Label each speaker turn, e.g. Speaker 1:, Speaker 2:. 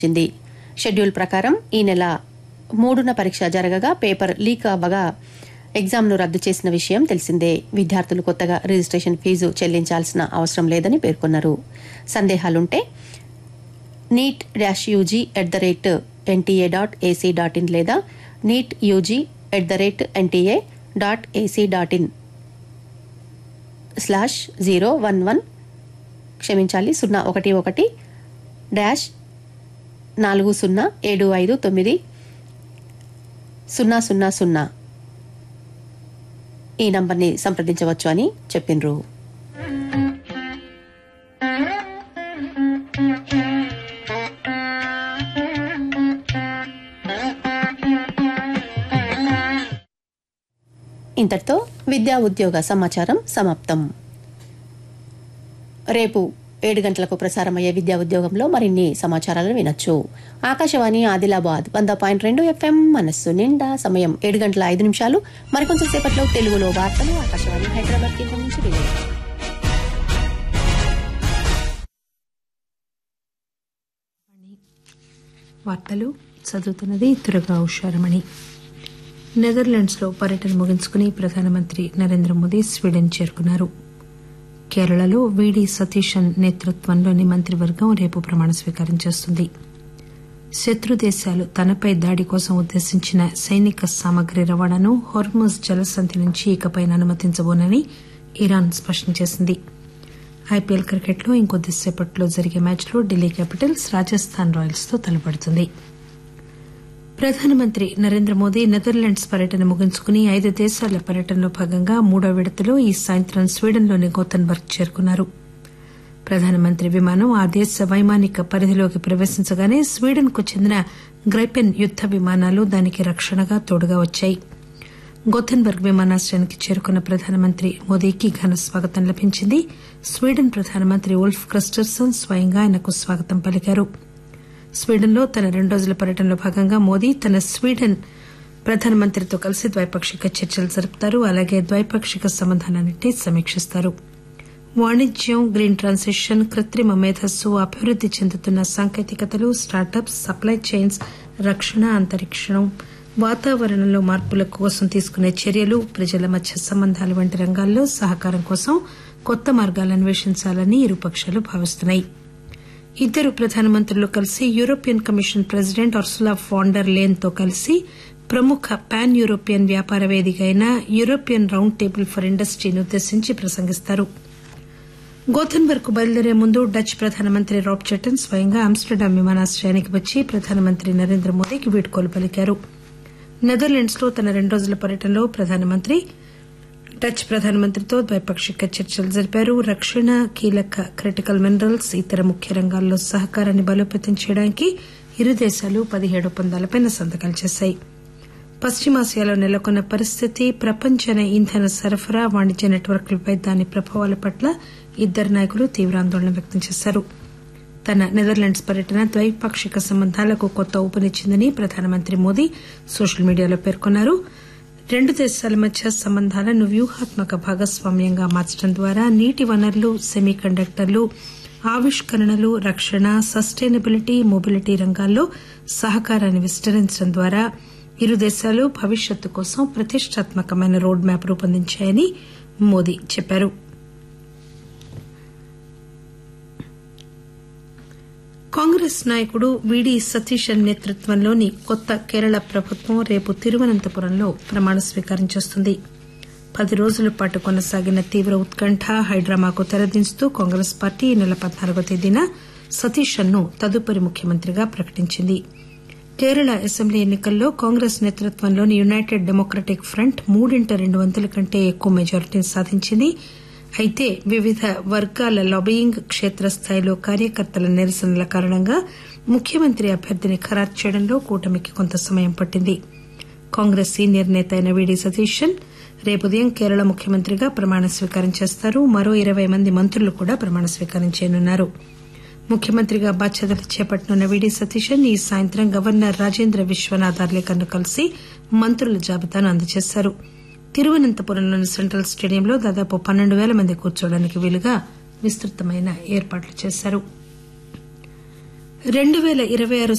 Speaker 1: వచ్చింది షెడ్యూల్ ప్రకారం ఈ నెల మూడున పరీక్ష జరగగా పేపర్ లీక్ అవ్వగా ఎగ్జామ్ను రద్దు చేసిన విషయం తెలిసిందే విద్యార్థులు కొత్తగా రిజిస్ట్రేషన్ ఫీజు చెల్లించాల్సిన అవసరం లేదని పేర్కొన్నారు సందేహాలుంటే NEET dash UG at the rate NTA dot AC dot in లేదా NEET UG at the rate NTA dot AC dot in slash zero one one క్షమించాలి సున్నా ఒకటి ఒకటి డాష్ నాలుగు సున్నా ఏడు ఐదు తొమ్మిది సున్నా సున్నా సున్నా ఈ నంబర్ని సంప్రదించవచ్చు అని చెప్పిండ్రు ఇంతటితో విద్యా ఉద్యోగ సమాచారం సమాప్తం రేపు ఏడు గంటలకు ప్రసారమయ్యే విద్యా ఉద్యోగంలో మరిన్ని సమాచారాలను వినొచ్చు ఆకాశవాణి ఆదిలాబాద్ వంద పాయింట్ రెండు ఎఫ్ఎం మనస్సు నిండా సమయం ఏడు గంటల ఐదు నిమిషాలు మరికొంచెం సేపట్లో తెలుగులో వార్తలు ఆకాశవాణి హైదరాబాద్ కేంద్రం నుంచి వినే
Speaker 2: వార్తలు చదువుతున్నది తురగా ఉషారమణి నెదర్లాండ్స్లో పర్యటన ముగించుకుని ప్రధానమంత్రి నరేంద్ర మోదీ స్వీడన్ చేరుకున్నారు కేరళలో వీడి సతీశన్ నేతృత్వంలోని మంత్రివర్గం రేపు ప్రమాణ స్వీకారం చేస్తుంది శత్రు దేశాలు తనపై దాడి కోసం ఉద్దేశించిన సైనిక సామగ్రి రవాణాను హోర్ముజ్ జలసంధి నుంచి ఇకపై అనుమతించబోనని ఇరాన్ స్పష్టం చేసింది ఐపీఎల్ క్రికెట్లో ఇంకొద్దిసేపట్లో జరిగే మ్యాచ్లో ఢిల్లీ క్యాపిటల్స్ రాజస్థాన్ రాయల్స్ తో తలపడుతుంది ప్రధానమంత్రి నరేంద్ర మోదీ నెదర్లాండ్స్ పర్యటన ముగించుకుని ఐదు దేశాల పర్యటనలో భాగంగా మూడో విడతలో ఈ సాయంత్రం స్వీడన్లోని గోతన్బర్గ్ చేరుకున్నారు ప్రధానమంత్రి విమానం ఆ దేశ వైమానిక పరిధిలోకి ప్రవేశించగానే స్వీడన్ కు చెందిన గ్రైపెన్ యుద్ద విమానాలు దానికి రక్షణగా తోడుగా వచ్చాయి గోథెన్బర్గ్ విమానాశ్రయానికి చేరుకున్న ప్రధానమంత్రి మోదీకి ఘన స్వాగతం లభించింది స్వీడన్ ప్రధానమంత్రి ఉల్ఫ్ క్రిస్టర్సన్ స్వయంగా ఆయనకు స్వాగతం పలికారు స్వీడన్లో తన రెండు రోజుల పర్యటనలో భాగంగా మోదీ తన స్వీడన్ ప్రధానమంత్రితో కలిసి ద్వైపాక్షిక చర్చలు జరుపుతారు అలాగే ద్వైపాక్షిక సంబంధాలన్నింటినీ సమీక్షిస్తారు వాణిజ్యం గ్రీన్ ట్రాన్సిషన్ కృత్రిమ మేధస్సు అభివృద్ది చెందుతున్న సాంకేతికతలు స్టార్టప్స్ సప్లై చైన్స్ రక్షణ అంతరిక్షం వాతావరణంలో మార్పుల కోసం తీసుకునే చర్యలు ప్రజల మధ్య సంబంధాలు వంటి రంగాల్లో సహకారం కోసం కొత్త మార్గాలు అన్వేషించాలని ఇరుపక్షాలు భావిస్తున్నాయి ఇద్దరు ప్రధానమంత్రులు కలిసి European commission president Ursula von der Leyen తో కలిసి ప్రముఖ పాన్ యూరోపియన్ వ్యాపార వేదిక అయిన యూరోపియన్ రౌండ్ టేబుల్ ఫర్ ఇండస్ట్రీని ఉద్దేశించి ప్రసంగిస్తారు గోథెన్బర్గ్ కు బయలుదేరే ముందు డచ్ ప్రధానమంత్రి రాబ్ చెటన్ స్వయంగా ఆమ్స్టర్డామ్ విమానాశ్రయానికి వచ్చి ప్రధానమంత్రి నరేంద్ర మోదీకి వీడ్కోలు పలికారు నెదర్లాండ్స్ లో తన రెండు రోజుల పర్యటనలో ప్రధానమంత్రి డచ్ ప్రధానమంత్రితో ద్వైపాక్షిక చర్చలు జరిపారు రక్షణ కీలక క్రిటికల్ మినరల్స్ ఇతర ముఖ్య రంగాల్లో సహకారాన్ని బలోపేతం చేయడానికి ఇరు దేశాలు పదిహేడు ఒప్పందాలపై సంతకాలు చేశాయి పశ్చిమాసియాలో నెలకొన్న పరిస్థితి ప్రపంచ ఇంధన సరఫరా వాణిజ్య నెట్వర్క్లపై దాని ప్రభావాల పట్ల ఇద్దరు నాయకులు తీవ్ర ఆందోళన వ్యక్తం చేశారు తన నెదర్లాండ్స్ పర్యటన ద్వైపాక్షిక సంబంధాలకు కొత్త ఊపునిచ్చిందని ప్రధానమంత్రి మోదీ సోషల్ మీడియాలో పేర్కొన్నారు రెండు దేశాల మధ్య సంబంధాలను వ్యూహాత్మక భాగస్వామ్యంగా మార్చడం ద్వారా నీటి వనరులు సెమీ కండక్టర్లు ఆవిష్కరణలు రక్షణ సస్టైనబిలిటీ మొబిలిటీ రంగాల్లో సహకారాన్ని విస్తరించడం ద్వారా ఇరు దేశాలు భవిష్యత్తు కోసం ప్రతిష్టాత్మకమైన రోడ్ మ్యాప్ రూపొందించాయని మోదీ చెప్పారు కాంగ్రెస్ నాయకుడు వీడి సతీశన్ నేతృత్వంలోని కొత్త కేరళ ప్రభుత్వం రేపు తిరువనంతపురంలో ప్రమాణ స్వీకారం చేస్తుంది పది రోజుల పాటు కొనసాగిన తీవ్ర ఉత్కంఠ హైడ్రామాకు తెరదించుతూ కాంగ్రెస్ పార్టీ ఈ నెల పద్నాలుగో తేదీన సతీశన్ ను తదుపరి ముఖ్యమంత్రిగా ప్రకటించింది కేరళ అసెంబ్లీ ఎన్నికల్లో కాంగ్రెస్ నేతృత్వంలోని యునైటెడ్ డెమోక్రటిక్ ఫ్రంట్ మూడింట రెండు వంతుల కంటే ఎక్కువ మెజారిటీని సాధించింది అయితే వివిధ వర్గాల లాబియింగ్ క్షేత్రస్థాయిలో కార్యకర్తల నిరసనల కారణంగా ముఖ్యమంత్రి అభ్యర్థిని ఖరారు చేయడంలో కూటమికి కొంత సమయం పట్టింది కాంగ్రెస్ సీనియర్ నేత అయిన వీడి సతీశన్ రేపు ఉదయం కేరళ ముఖ్యమంత్రిగా ప్రమాణ స్వీకారం చేస్తారు మరో ఇరవై మంది మంత్రులు కూడా ప్రమాణ స్వీకారం చేయనున్నారు ముఖ్యమంత్రిగా బాధ్యతలు చేపట్టనున్న వీడి సతీశన్ ఈ సాయంత్రం గవర్నర్ రాజేంద్ర విశ్వనాథ్ అర్లేకర్ను కలిసి మంత్రుల జాబితాను అందజేశారు తిరువనంతపురంలోని సెంట్రల్ స్టేడియంలో దాదాపు పన్నెండు పేల మంది కూర్చోవడానికి వీలుగా విస్తృతమైన ఏర్పాట్లు చేశారు రెండు పేల ఇరవై ఆరు